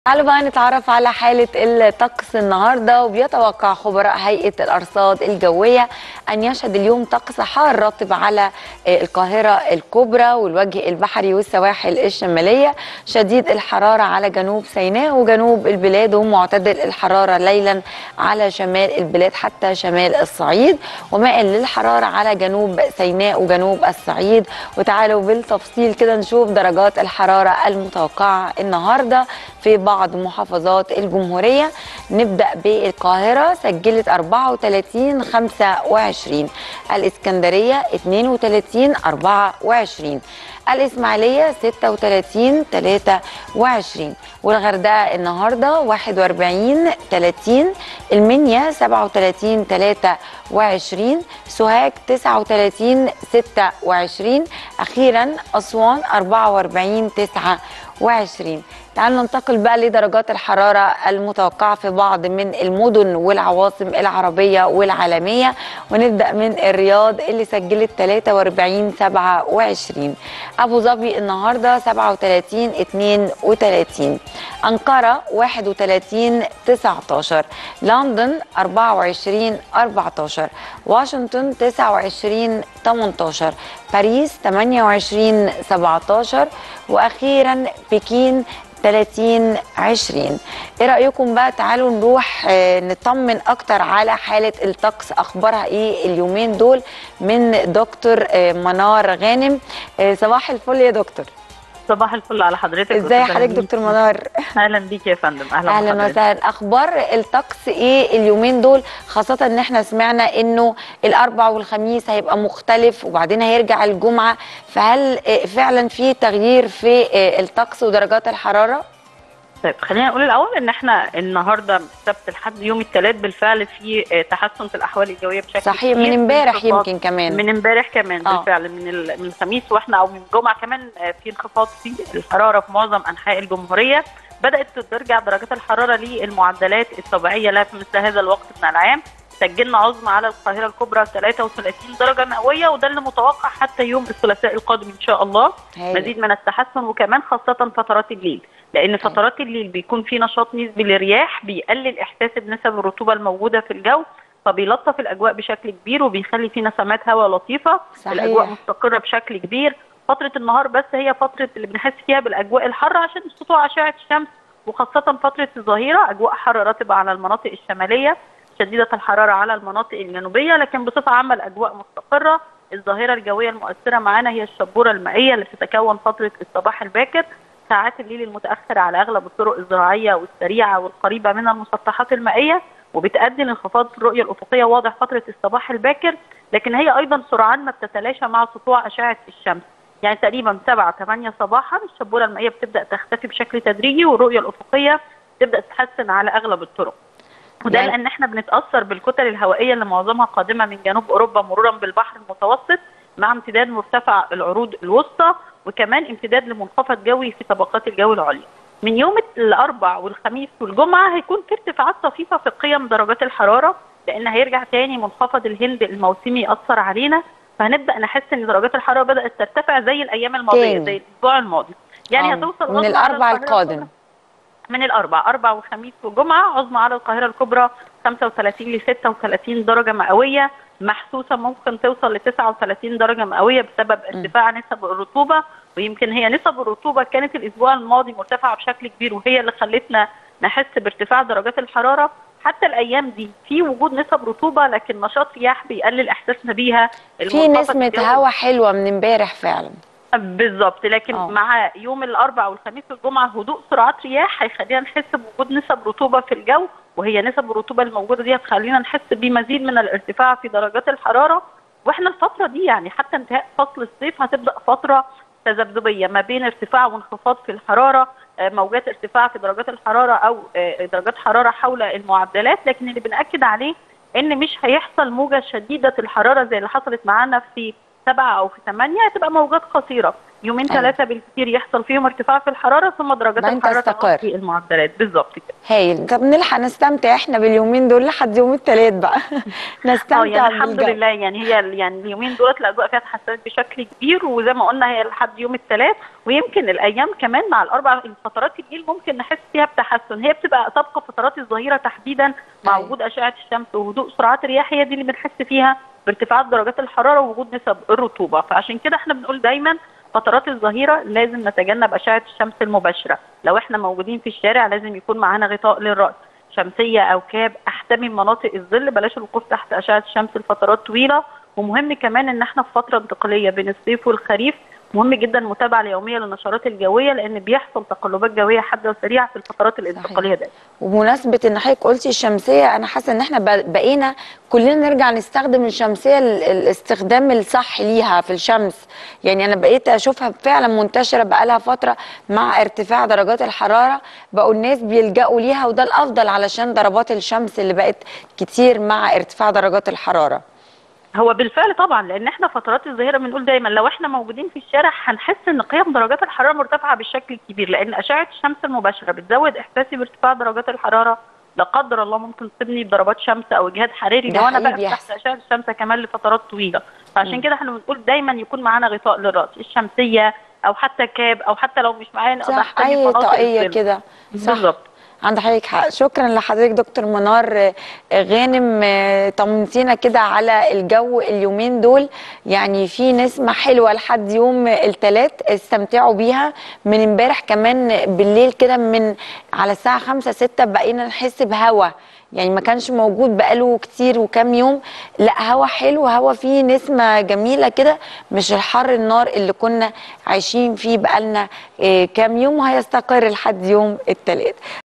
تعالوا بقى نتعرف على حالة الطقس النهاردة وبيتوقع خبراء هيئة الأرصاد الجوية أن يشهد اليوم طقس حار رطب على القاهرة الكبرى والوجه البحري والسواحل الشمالية شديد الحرارة على جنوب سيناء وجنوب البلاد ومعتدل الحرارة ليلا على شمال البلاد حتى شمال الصعيد ومائل للحرارة على جنوب سيناء وجنوب الصعيد وتعالوا بالتفصيل كده نشوف درجات الحرارة المتوقعة النهاردة في بعض محافظات الجمهورية نبدأ بالقاهرة سجلت 34 25 الإسكندرية 32 24 الإسماعيلية 36 23 والغردقة النهاردة 41 30 المنيا 37 23 سوهاج 39 26 أخيرا أسوان 44 29 تعالوا ننتقل بقى لدرجات الحرارة المتوقعة في بعض من المدن والعواصم العربية والعالمية ونبدأ من الرياض اللي سجلت 43 27 أبو ظبي النهاردة 37 32 أنقرة 31 19 لندن 24 14 واشنطن 29 18 باريس 28 17 وأخيرا بكين 30 20 ايه رايكم بقى تعالوا نروح نطمن اكتر على حاله الطقس اخبارها ايه اليومين دول من دكتور منار غانم صباح الفل يا دكتور صباح الفل على حضرتك ازاي حضرتك دكتور منار اهلا بيك يا فندم اهلا اهلا وسهلا اخبار الطقس ايه اليومين دول خاصه ان احنا سمعنا انه الاربع والخميس هيبقى مختلف وبعدين هيرجع الجمعه فهل فعلا في تغيير في الطقس ودرجات الحراره طيب خلينا نقول الاول ان احنا النهارده سبت لحد يوم الثلاث بالفعل في تحسن في الاحوال الجويه بشكل صحيح من امبارح يمكن كمان من امبارح كمان آه. بالفعل من من الخميس واحنا او من الجمعه كمان في انخفاض في الحراره في معظم انحاء الجمهوريه بدات ترجع درجات الحراره للمعدلات الطبيعيه لها في مثل هذا الوقت من العام سجلنا عظمى على القاهره الكبرى 33 درجه مئويه وده اللي متوقع حتى يوم الثلاثاء القادم ان شاء الله هي. مزيد من التحسن وكمان خاصه فترات الليل لان فترات الليل بيكون في نشاط نسبي للرياح بيقلل احساس بنسب الرطوبه الموجوده في الجو فبيلطف الاجواء بشكل كبير وبيخلي في نسمات هواء لطيفه صحيح. الاجواء مستقره بشكل كبير فتره النهار بس هي فتره اللي بنحس فيها بالاجواء الحاره عشان سطوع اشعه الشمس وخاصه فتره الظهيره اجواء حر رطبه على المناطق الشماليه شديده الحراره على المناطق الجنوبيه لكن بصفه عامه الاجواء مستقره الظاهره الجويه المؤثره معانا هي الشبوره المائيه اللي تتكون فتره الصباح الباكر ساعات الليل المتاخر على اغلب الطرق الزراعيه والسريعه والقريبه من المسطحات المائيه وبتؤدي لانخفاض في الرؤيه الافقيه واضح فتره الصباح الباكر لكن هي ايضا سرعان ما بتتلاشى مع سطوع اشعه الشمس يعني تقريبا 7 8 صباحا الشبوره المائيه بتبدا تختفي بشكل تدريجي والرؤيه الافقيه تبدا تتحسن على اغلب الطرق وده يعني لان احنا بنتاثر بالكتل الهوائيه اللي معظمها قادمه من جنوب اوروبا مرورا بالبحر المتوسط مع امتداد مرتفع العروض الوسطى وكمان امتداد لمنخفض جوي في طبقات الجو العليا. من يوم الاربع والخميس والجمعه هيكون في ارتفاعات طفيفه في قيم درجات الحراره لان هيرجع تاني منخفض الهند الموسمي ياثر علينا فهنبدا نحس ان درجات الحراره بدات ترتفع زي الايام الماضيه زي الاسبوع الماضي. يعني هتوصل من الاربع القادم من الاربع اربع وخميس وجمعه عظمى على القاهره الكبرى 35 ل 36 درجه مئويه محسوسه ممكن توصل ل 39 درجه مئويه بسبب ارتفاع نسب الرطوبه ويمكن هي نسب الرطوبه كانت الاسبوع الماضي مرتفعه بشكل كبير وهي اللي خلتنا نحس بارتفاع درجات الحراره حتى الايام دي في وجود نسب رطوبه لكن نشاط رياح بيقلل احساسنا بيها في نسمه هواء حلوه من امبارح فعلا بالظبط لكن أوه. مع يوم الاربعاء والخميس والجمعه هدوء سرعات رياح هيخلينا نحس بوجود نسب رطوبه في الجو وهي نسب الرطوبه الموجوده دي هتخلينا نحس بمزيد من الارتفاع في درجات الحراره واحنا الفتره دي يعني حتى انتهاء فصل الصيف هتبدا فتره تذبذبيه ما بين ارتفاع وانخفاض في الحراره موجات ارتفاع في درجات الحراره او درجات حراره حول المعدلات لكن اللي بناكد عليه ان مش هيحصل موجه شديده الحراره زي اللي حصلت معانا في سبعة او في ثمانية هتبقى موجات قصيره يومين أيوة. ثلاثه بالكثير يحصل فيهم ارتفاع في الحراره ثم درجات بعدين الحراره تستقر. تغطي المعدلات بالظبط كده هايل طب نلحق نستمتع احنا باليومين دول لحد يوم الثلاث بقى اه نستمتع يعني الحمد بالجو. لله يعني هي ال- يعني اليومين دولت الاجواء فيها اتحسنت بشكل كبير وزي ما قلنا هي لحد يوم الثلاث ويمكن الايام كمان مع الاربع الفترات الليل ممكن نحس فيها بتحسن هي بتبقى تبقى فترات الظهيره تحديدا مع أيوة. وجود اشعه الشمس وهدوء سرعات الرياح هي دي اللي بنحس فيها بارتفاعات درجات الحراره ووجود نسب الرطوبه فعشان كده احنا بنقول دايما فترات الظهيره لازم نتجنب اشعه الشمس المباشره لو احنا موجودين في الشارع لازم يكون معانا غطاء للراس شمسيه او كاب احتمي مناطق الظل بلاش الوقوف تحت اشعه الشمس لفترات طويله ومهم كمان ان احنا في فتره انتقاليه بين الصيف والخريف مهم جدا المتابعه اليوميه للنشرات الجويه لان بيحصل تقلبات جويه حاده وسريعه في الفترات الانتقاليه دي وبمناسبة ان حضرتك قلتي الشمسية انا حاسة ان احنا ب- بقينا كلنا نرجع نستخدم الشمسية ال- الاستخدام الصح ليها في الشمس يعني انا بقيت اشوفها فعلا منتشرة بقالها فترة مع ارتفاع درجات الحرارة بقوا الناس بيلجأوا ليها وده الافضل علشان ضربات الشمس اللي بقت كتير مع ارتفاع درجات الحرارة هو بالفعل طبعا لان احنا فترات الظهيره بنقول دايما لو احنا موجودين في الشارع هنحس ان قيم درجات الحراره مرتفعه بالشكل الكبير لان اشعه الشمس المباشره بتزود احساسي بارتفاع درجات الحراره لا قدر الله ممكن تصيبني بضربات شمس او اجهاد حراري ده لو انا حقيقي بقى تحت بيحصل. اشعه الشمس كمان لفترات طويله فعشان مم. كده احنا بنقول دايما يكون معانا غطاء للراس الشمسيه او حتى كاب او حتى لو مش معايا نقدر صح احتمي اي مناطق طاقية الظل. كده صح بالظبط عند حضرتك حق شكرا لحضرتك دكتور منار آه، غانم آه، طمنتينا كده على الجو اليومين دول يعني في نسمة حلوة لحد يوم الثلاث استمتعوا بيها من امبارح كمان بالليل كده من على الساعة خمسة ستة بقينا نحس بهوا يعني ما كانش موجود بقاله كتير وكام يوم لا هوا حلو هوا فيه نسمة جميلة كده مش الحر النار اللي كنا عايشين فيه بقالنا آه، كام يوم وهيستقر لحد يوم الثلاث